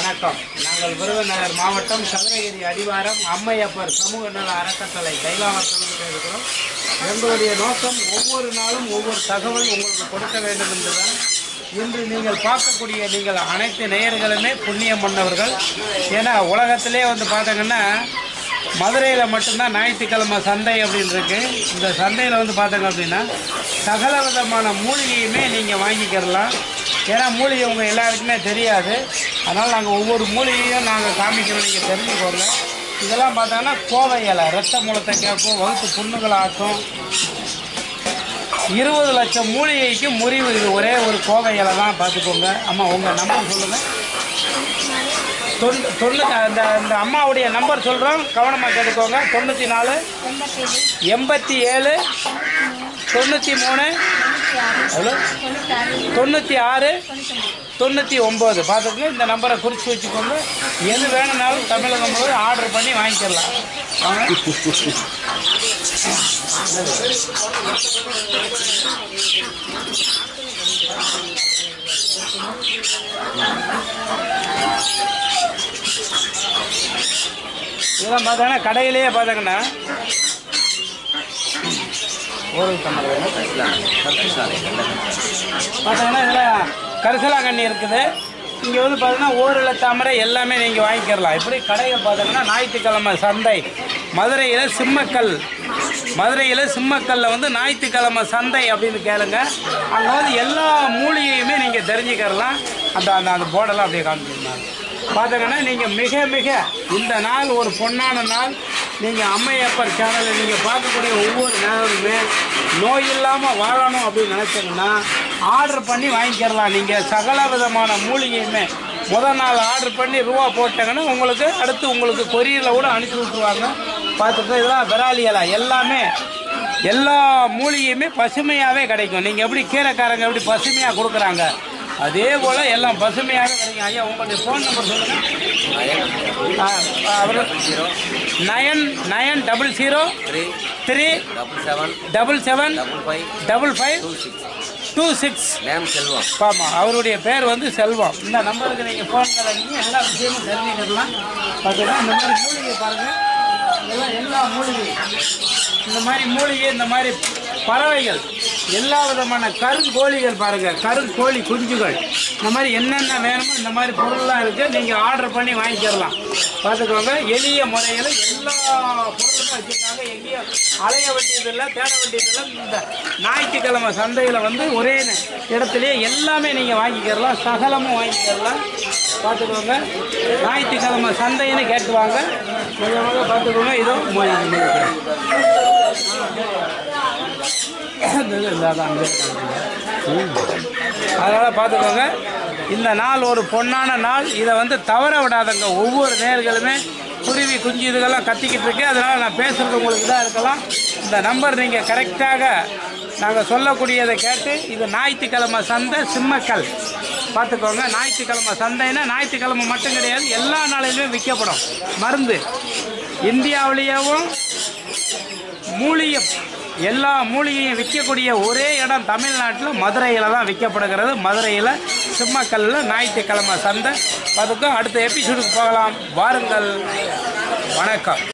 வணக்கம் நாங்கள் விருதுநகர் மாவட்டம் சதுரகிரி அடிவாரம் அம்மையப்பர் சமூக நல அறக்கட்டளை கைலாவரத்திலிருந்து இருக்கிறோம் எங்களுடைய நோக்கம் ஒவ்வொரு நாளும் ஒவ்வொரு தகவல் உங்களுக்கு கொடுக்க வேண்டும் என்றுதான் இன்று நீங்கள் பார்க்கக்கூடிய நீங்கள் அனைத்து நேயர்களுமே புண்ணியம் பண்ணவர்கள் ஏன்னா உலகத்திலே வந்து பார்த்தீங்கன்னா மதுரையில் மட்டும்தான் ஞாயிற்றுக்கிழமை சந்தை அப்படின்னு இருக்கு இந்த சந்தையில் வந்து பார்த்தீங்க அப்படின்னா சகல விதமான மூலிகையுமே நீங்கள் வாங்கிக்கிறலாம் ஏன்னா மூலிகை உங்கள் எல்லாருக்குமே தெரியாது அதனால் நாங்கள் ஒவ்வொரு மூலிகையும் நாங்கள் காமிக்கிறோம் நீங்கள் தெரிஞ்சுக்கோங்க இதெல்லாம் பார்த்தோன்னா கோவை இலை ரத்த மூலத்தை கேட்கும் வகுத்து புண்ணுகளை ஆக்கும் இருபது லட்சம் மூலிகைக்கு முறிவு இது ஒரே ஒரு கோவை இலை தான் பார்த்துக்கோங்க அம்மா உங்கள் நம்பர் சொல்லுங்கள் தொண்ணூ தொண்ணூற்றி அந்த அந்த அம்மாவுடைய நம்பர் சொல்கிறோம் கவனமாக கேட்டுக்கோங்க தொண்ணூற்றி நாலு எண்பத்தி ஏழு தொண்ணூற்றி மூணு எவ்வளோ தொண்ணூற்றி ஆறு தொண்ணூற்றி ஒம்பது பார்த்துக்கோங்க இந்த நம்பரை குறித்து வச்சுக்கோங்க எது வேணும்னாலும் தமிழகம் போது ஆர்டர் பண்ணி வாங்கிக்கலாம் வாங்க இதெல்லாம் பார்த்தோன்னா கடையிலேயே பார்த்தாங்கன்னா ஒரு டம்ளர் வேணும் பார்த்தீங்கன்னா இதில் கரிசலாங்கண்ணி இருக்குது இங்கே வந்து பார்த்தீங்கன்னா ஓரில தாமரை எல்லாமே நீங்கள் வாங்கிக்கிறலாம் இப்படி கடைகள் பார்த்தீங்கன்னா ஞாயிற்றுக்கிழமை சந்தை மதுரையில் சிம்மக்கல் மதுரையில் சிம்மக்கல்ல வந்து ஞாயிற்றுக்கிழமை சந்தை அப்படின்னு கேளுங்க அங்கே வந்து எல்லா மூலிகையுமே நீங்கள் தெரிஞ்சுக்கிறலாம் அந்த அந்த அந்த போர்டெல்லாம் அப்படியே காமிச்சிருந்தாங்க பார்த்தீங்கன்னா நீங்கள் மிக மிக இந்த நாள் ஒரு பொன்னான நாள் நீங்கள் அம்மையப்பர் சேனலில் நீங்கள் பார்க்கக்கூடிய ஒவ்வொரு நேரமுமே நோய் இல்லாமல் வாழணும் அப்படின்னு நினச்சிங்கன்னா ஆர்டர் பண்ணி வாங்கிக்கிறலாம் நீங்கள் சகல விதமான மூலிகையுமே முதல் நாள் ஆர்டர் பண்ணி ரூபா போட்டாங்கன்னா உங்களுக்கு அடுத்து உங்களுக்கு கொரியரில் கூட அனுப்பி விட்ருவாங்க பார்த்துட்டு இதெல்லாம் விராலி இலை எல்லாமே எல்லா மூலிகையுமே பசுமையாகவே கிடைக்கும் நீங்கள் எப்படி கீரைக்காரங்க எப்படி பசுமையாக கொடுக்குறாங்க அதே போல் எல்லாம் பசுமையாக கிடைக்கும் ஐயா உங்களுடைய ஃபோன் நம்பர் சொல்லுங்கள் அவர் nine nine double zero three three double seven double seven double five double five two six two six name Selvam ஆமாம் அவருடைய பேர் வந்து செல்வம் இந்த நம்பருக்கு நீங்கள் ஃபோன் பண்ணி எல்லா விஷயமும் தெரிஞ்சுக்கலாம் பார்த்தீங்கன்னா இந்த மாதிரி மூலிகை பாருங்கள் இதெல்லாம் எல்லா மூலிகை இந்த மாதிரி மூலிகை இந்த மாதிரி பறவைகள் எல்லா விதமான கருங்கோழிகள் பாருங்கள் கருங்கோழி குஞ்சுகள் இந்த மாதிரி என்னென்ன வேணுமோ இந்த மாதிரி பொருள்லாம் இருக்குது நீங்கள் ஆர்டர் பண்ணி வாங்கிக்கிறலாம் பார்த்துக்கோங்க எளிய முறையில் எல்லா பொருளுமே வச்சுருக்காங்க எங்கேயும் அலைய வேண்டியதில்லை தேட வேண்டியதில்லை இந்த ஞாயிற்றுக்கிழமை சந்தையில் வந்து ஒரே நே- இடத்துலயே எல்லாமே நீங்கள் வாங்கிக்கிறலாம் சகலமும் வாங்கிக்கிறலாம் பார்த்துக்கோங்க ஞாயிற்றுக்கிழமை சந்தைன்னு கேட்டுவாங்க கொஞ்சமாக பார்த்துக்கோங்க இதோ மூலிகை மூலிகை. இந்த இது இந்த அதான் அங்கே இருக்காங்க. அதனால் பார்த்துக்கோங்க இந்த நாள் ஒரு பொன்னான நாள் இதை வந்து தவற விடாதங்க ஒவ்வொரு நேர்களுமே குருவி குஞ்சு இதுகெல்லாம் கத்திக்கிட்டு இருக்கு அதனால் நான் பேசுகிறது உங்களுக்கு இதாக இருக்கலாம் இந்த நம்பர் நீங்கள் கரெக்டாக நாங்கள் சொல்லக்கூடியதை கேட்டு இது ஞாயிற்றுக்கிழமை சந்தை சிம்மக்கல் பார்த்துக்கோங்க ஞாயிற்றுக்கிழமை சந்தைன்னா ஞாயிற்றுக்கிழமை மட்டும் கிடையாது எல்லா நாளிலுமே விற்கப்படும் மருந்து இந்தியாவிலேயும் மூலிகை எல்லா மூலிகையும் விற்கக்கூடிய ஒரே இடம் தமிழ்நாட்டில் மதுரையில் தான் விற்கப்படுகிறது மதுரையில் சிம்மக்கல்லில் ஞாயிற்றுக்கிழமை சந்தை அதுக்கும் அடுத்த எபிசோடுக்கு போகலாம் வாருங்கள் வணக்கம்